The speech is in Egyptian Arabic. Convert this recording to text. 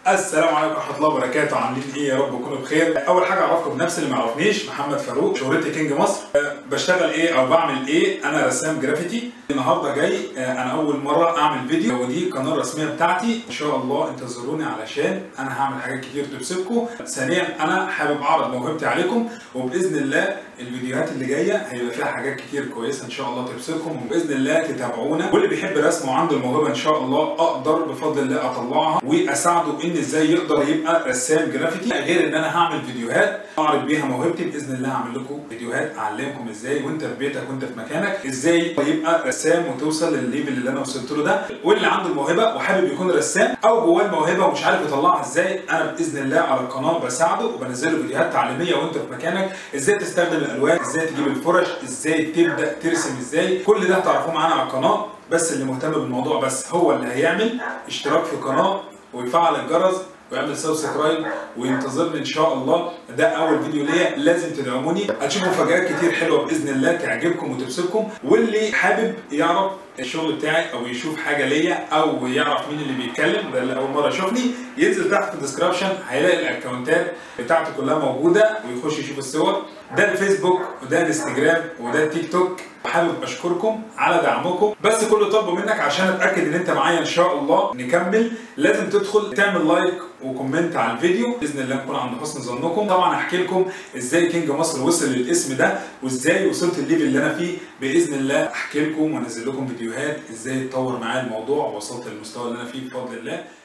السلام عليكم ورحمه الله وبركاته عاملين ايه يا رب تكونوا بخير اول حاجه اعرفكم بنفسي اللي ما يعرفنيش محمد فاروق شهرتي كينج مصر أه، بشتغل ايه او بعمل ايه انا رسام جرافيتي النهارده جاي أه، انا اول مره اعمل فيديو ودي القناه الرسميه بتاعتي ان شاء الله انتظروني علشان انا هعمل حاجات كتير تبسطكم ثانيا انا حابب اعرض موهبتي عليكم وباذن الله الفيديوهات اللي جايه هيبقى فيها حاجات كتير كويسه ان شاء الله تبسطكم وباذن الله تتابعونا واللي بيحب الرسم وعنده الموهبه ان شاء الله اقدر بفضل الله اطلعها واساعده ان ازاي يقدر يبقى رسام جرافيتي غير ان انا هعمل فيديوهات اعرض بيها موهبتي باذن الله هعمل لكم فيديوهات اعلمكم ازاي وانت في بيتك وانت في مكانك ازاي يبقى رسام وتوصل للليفل اللي انا وصلت له ده واللي عنده الموهبه وحابب يكون رسام او جواه الموهبه ومش عارف يطلعها ازاي انا باذن الله على القناه بساعده وبنزل له فيديوهات تعليميه وانت في مكانك ازاي تستخدم الالوان ازاي تجيب الفرش ازاي تبدا ترسم ازاي كل ده هتعرفوه معانا على القناه بس اللي مهتم بالموضوع بس هو اللي هيعمل اشتراك في القناه ويفعل الجرس ويعمل سبسكرايب وينتظرني ان شاء الله ده اول فيديو ليا لازم تدعموني هتشوفوا مفاجآت كتير حلوه باذن الله تعجبكم وتبسطكم واللي حابب يعرف الشغل بتاعي او يشوف حاجه ليا او يعرف مين اللي بيتكلم ده اللي اول مره يشوفني ينزل تحت في الديسكربشن هيلاقي الاكونتات بتاعتي كلها موجوده ويخش يشوف الصور ده الفيسبوك وده الانستجرام وده التيك توك حابب اشكركم على دعمكم بس كل اللي طالبه منك عشان اتاكد ان انت معايا ان شاء الله نكمل لازم تدخل تعمل لايك وكومنت على الفيديو باذن الله نكون عند حسن ظنكم طبعا هحكي لكم ازاي كينج مصر وصل للاسم ده وازاي وصلت الليفل اللي انا فيه باذن الله احكي لكم وانزل لكم فيديوهات ازاي اتطور معايا الموضوع ووصلت للمستوى اللي انا فيه بفضل الله